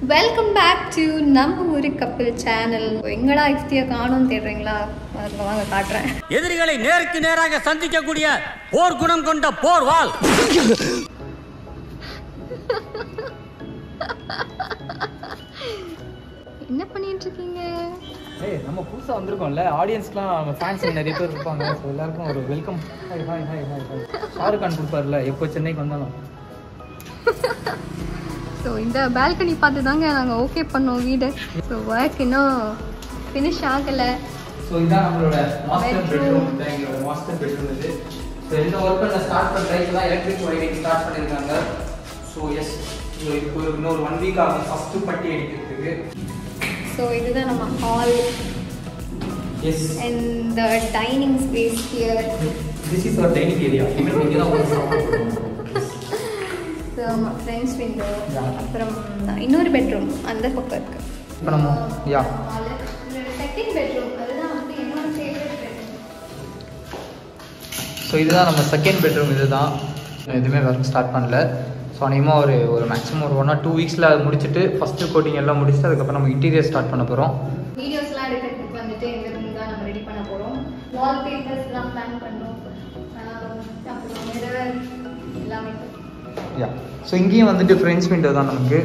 Welcome back to நம்ம ஊரு couple channel எங்கடா இஃப்தியை காணும் தேடுறீங்களா வாங்க வாங்க காட்டுறேன் எதிரிகளை நேருக்கு நேராக சந்திக்கக்கூடிய போர் குணம் கொண்ட போர் வாள் என்ன பண்ணிட்டு இருக்கீங்க ஏய் நம்ம புதுசாக வந்திருக்கோம்ல ஆடியன்ஸ்க்குலாம் நம்ம ஃபேன்ஸ் நிறைய பேர் இருப்பாங்க ஸோ எல்லாருக்கும் ஒரு welcome hi hi hi hi hi Shahrukh Khan கொடுப்பார்ல எப்போ சென்னைக்கு வந்தாலும் ஸோ இந்த பால்கனி பார்த்து தாங்க நாங்கள் ஓகே பண்ணோம் வீடு ஸோ ஒர்க் இன்னும் ஃபினிஷ் ஆகலை ஸோ இதான் நம்மளோட மாஸ்டர் Bedroom. பெட்ரூம் தான் எங்களோட மாஸ்டர் பெட்ரூம் இது ஸோ இந்த ஒர்க்கை நான் ஸ்டார்ட் பண்ணுறேன் இப்போதான் எலக்ட்ரிக் ஒயரிங் ஸ்டார்ட் பண்ணியிருக்காங்க ஸோ எஸ் ஸோ இப்போ இன்னொரு ஒன் வீக் ஆகும் ஃபஸ்ட்டு பட்டி அடிக்கிறதுக்கு ஸோ இதுதான் நம்ம hall yes and the dining space here this is our dining area இவன் இங்கே தான் work so friends window Yeah. அப்புறம் இன்னொரு பெட்ரூம் அந்த பக்கம் இருக்கு இப்போ நம்ம யா செகண்ட் பெட்ரூம் அதுதான் வந்து என்னோட ஃபேவரட் பெட்ரூம் ஸோ இதுதான் நம்ம செகண்ட் பெட்ரூம் இதுதான் நான் எதுவுமே ஒர்க் ஸ்டார்ட் பண்ணல ஸோ அநேகமாக ஒரு ஒரு மேக்ஸிமம் ஒரு ஒன் ஆர் டூ வீக்ஸில் அதை முடிச்சுட்டு ஃபஸ்ட்டு கோட்டிங் எல்லாம் முடிச்சுட்டு அதுக்கப்புறம் நம்ம இன்டீரியர் ஸ்டார்ட் பண்ண போகிறோம் வீடியோஸ்லாம் எடுக்கிறதுக்கு வந்துட்டு இந்த ரூம் தான் நம்ம ரெடி பண்ண போகிறோம் வால் பேப்பர்ஸ்லாம் பிளான் பண்ணோம் ஆஹ் அப்புறம் மிரர் எல்லாமே யா ஸோ இங்கேயும் வந்துட்டு ஃப்ரெண்ட்ஸ் விண்டோ தான் நமக்கு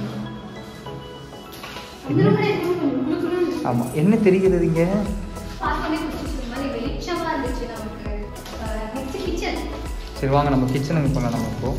இந்த room ல இன்னும் கொஞ்சம் குளு குளுன்னு இருந்துச்சு. ஆமாம் என்ன தெரிகிறது இங்கே பார்த்தோன்னே பிடிச்சிச்சு. ஒரு மாதிரி வெளிச்சமா இருந்துச்சு நமக்கு நெக்ஸ்ட் கிச்சன் சரி வாங்க நம்ம கிச்சனுக்கு போகலாம் நம்ம இப்போ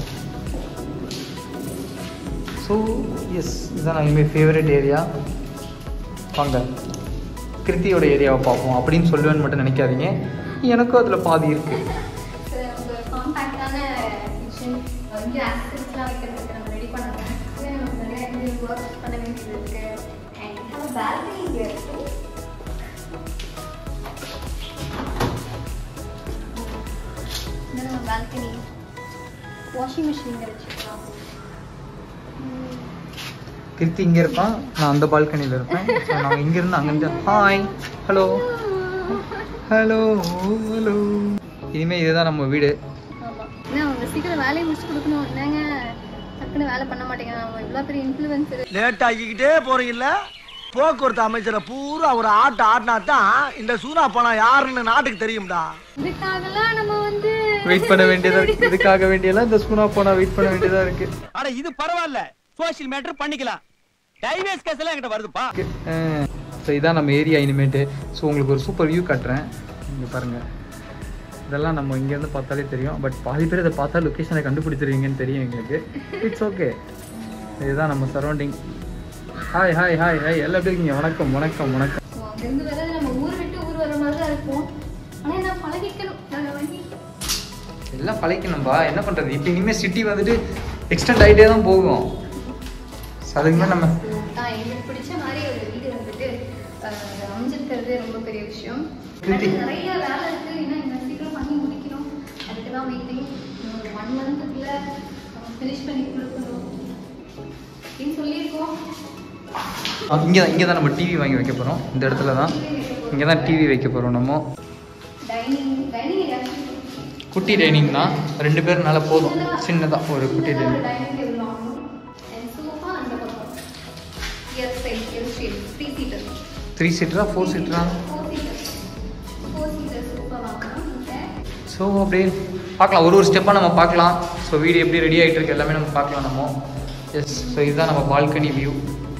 ஸோ எஸ் இதுதான் நான் இனிமேல் ஃபேவரட் ஏரியா வாங்க கிருத்தியோட ஏரியாவை பார்ப்போம் அப்படின்னு சொல்லுவேன்னு மட்டும் நினைக்காதீங்க எனக்கும் அதில் பாதி இருக்குது ஒரு காம்பேக்டான கிச்சன் இங்கே ஆக்சஸ்லாம் வைக்கிறதுக்கு நம்ம ரெடி பண்ணுறோம் நமக்கு நிறைய இங்கே ஒர்க் பண்ண வேண்டியது இருக்கு அண்ட் நம்ம பால்கனி இங்கே இருக்கு நம்ம பால்கனி வாஷிங் மிஷின் இங்கே வச்சுக்கலாம் கிருத்தி இங்கே இருப்பான் நான் அந்த பால்கனியில் இருப்பேன் ஸோ நான் இங்கேருந்து அங்கேருந்து ஹாய் ஹலோ ஹலோ ஹலோ இனிமேல் இதுதான் நம்ம வீடு ஆமாம் ஏன்னா அவங்க சீக்கிரம் வேலையை முடிச்சு கொடுக்கணும் என்னங்க டக்குன்னு வேலை பண்ண மாட்டேங்கிறாங்க அவங்க இவ்வளோ பெரிய இன்ஃப்ளூயன்சர் லேட் ஆகிக்கிட்டே போறீங்கல்ல போக்குவரத்து அமைச்சரை பூரா ஒரு ஆட்ட ஆட்டினா தான் இந்த சூனா பணம் யாருன்னு நாட்டுக்கு தெரியும்டா இதுக்காகலாம் நம்ம வந்து வெயிட் பண்ண வேண்டியதாக இருக்குது இதுக்காக வேண்டியெல்லாம் இந்த ஸ்கூனா போனால் வெயிட் பண்ண வேண்டியதாக இருக்குது அட இது பரவாயில்ல சோஷியல் மேட்டர் பண்ணிக்கலாம் டைவேஸ் கேஸ் எல்லாம் என்கிட்ட வருதுப்பா ஸோ இதான் நம்ம ஏரியா இனிமேட்டு ஸோ உங்களுக்கு ஒரு சூப்பர் வியூ காட்டுறேன் இங்கே பாருங்கள் இதெல்லாம் நம்ம இங்கேருந்து பார்த்தாலே தெரியும் பட் பாதி பேர் இதை பார்த்தா லொக்கேஷனை கண்டுபிடிச்சிருவீங்கன்னு தெரியும் எங்களுக்கு இட்ஸ் ஓகே இதுதான் நம்ம surrounding hi hi hi hi எல்லாம் எப்படி இருக்கீங்க வணக்கம் வணக்கம் வணக்கம் ஸோ அங்கேருந்து வர நம்ம ஊர் விட்டு ஊர் வர மாதிரி தான் இருக்கும் ஆனால் நான் பழகிக்கணும் நாங்கள் வண்டி எல்லாம் பழைக்கணும்பா என்ன பண்ணுறது இப்போ இனிமேல் சிட்டி வந்துட்டு எக்ஸ்டெண்ட் ஆகிட்டே தான் போகும் ஸோ அதுக்கு மேலே நம்ம தான் எங்களுக்கு பிடிச்ச மாதிரி ஒரு வீடு வந்துட்டு அஹ், அமைஞ்சிருக்கிறது ரொம்ப பெரிய விஷயம் கிருத்தி. ஆனா நிறைய வேலை இருக்கு இன்னும் இந்த சீக்கிரம் பண்ணி முடிக்கணும் அதுக்கு தான் வெயிட்டிங் ஒரு ஒன் மந்த்துக்குள்ள ஃபினிஷ் பண்ணி கொடுக்கணும் அப்படின்னு சொல்லியிருக்கோம் இங்கே தான் இங்கே தான் நம்ம டிவி வாங்கி வைக்க போகிறோம் இந்த இடத்துல தான் இங்கே தான் டிவி வைக்க போகிறோம் நம்ம டைனிங் டைனிங் ஏரியா குட்டி டைனிங் தான் ரெண்டு பேர்னால போதும் சின்னதாக ஒரு குட்டி டைனிங் டைனிங் டேபிள் வாங்கணும் அண்ட் சோஃபா அந்த பக்கம் here side L shape three seater three சீட்டரா ஃபோர் சீட்டரா four seater four seater sofa வாங்கணும் இங்கே ஸோ அப்படியே பார்க்கலாம் ஒரு ஒரு ஸ்டெப்பாக நம்ம பார்க்கலாம் ஸோ வீடு எப்படி ரெடி ஆகிட்டு இருக்கு எல்லாமே நம்ம பார்க்கலாம் நம்ம எஸ் ஸோ இதுதான் நம்ம பால்கனி வியூ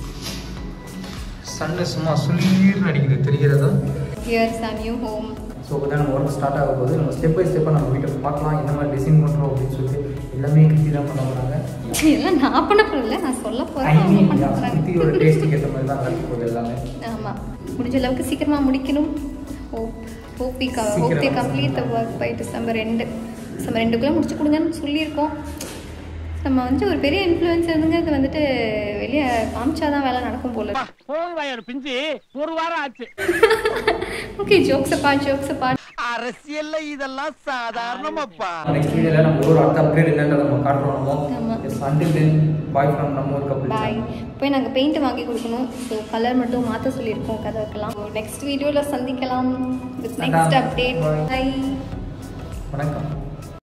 சன்னு சும்மா சுளீர்னு அடிக்குது தெரிகிறதா here's a new home so இப்போ நம்ம ஒர்க் ஸ்டார்ட் ஆக போகுது நம்ம ஸ்டெப் பை ஸ்டெப்பாக நம்ம வீட்டை பார்க்கலாம் என்ன மாதிரி டிசைன் பண்ணுறோம் அப்படின்னு சொல்லிட்டு எல்லாமே கிருத்தி தான் பண்ண போகிறாங்க இதெல்லாம் நான் பண்ண போறதில்ல நான் சொல்ல ஐ போறேன் அவங்க மீன் பண்ண போறாங்க கிருத்தியோட டேஸ்ட்டுக்கு ஏற்ற மாதிரி தான் நடக்க போகுது எல்லாமே ஆமா முடிஞ்ச அளவுக்கு சீக்கிரமா முடிக்கணும் hope hope we hope the சீக்கிரமா. Complete the work by December ரெண்டு டிசம்பர் ரெண்டுக்குள்ளே முடிச்சு கொடுங்கன்னு சொல்லியிருக்கோம் நம்ம வந்து ஒரு பெரிய இன்ஃப்ளூயன்சருங்க இது வந்துட்டு வெளியே காமிச்சாதான் வேலை நடக்கும் போல போன் வயர் பிஞ்சு ஒரு வாரம் ஆச்சு ஓகே ஜோக்ஸ் அப்பா ஜோக்ஸ் அப்பா அரசியல்ல இதெல்லாம் சாதாரணமாப்பா நெக்ஸ்ட் வீடியோவில் நம்ம ஒரு அடுத்த அப்கிரேட் என்னன்றதை நம்ம காட்டுறோம் ஆமா. நம்ம yes until then bye from நம்ம ஒரு கப்பல் பாய் போய் நாங்கள் பெயிண்ட் வாங்கி கொடுக்கணும் ஸோ கலர் மட்டும் மாற்ற சொல்லியிருக்கோம் கதவுக்கெல்லாம் நெக்ஸ்ட் வீடியோவில் சந்திக்கலாம் with next Tata. Update Bye. Bye வணக்கம்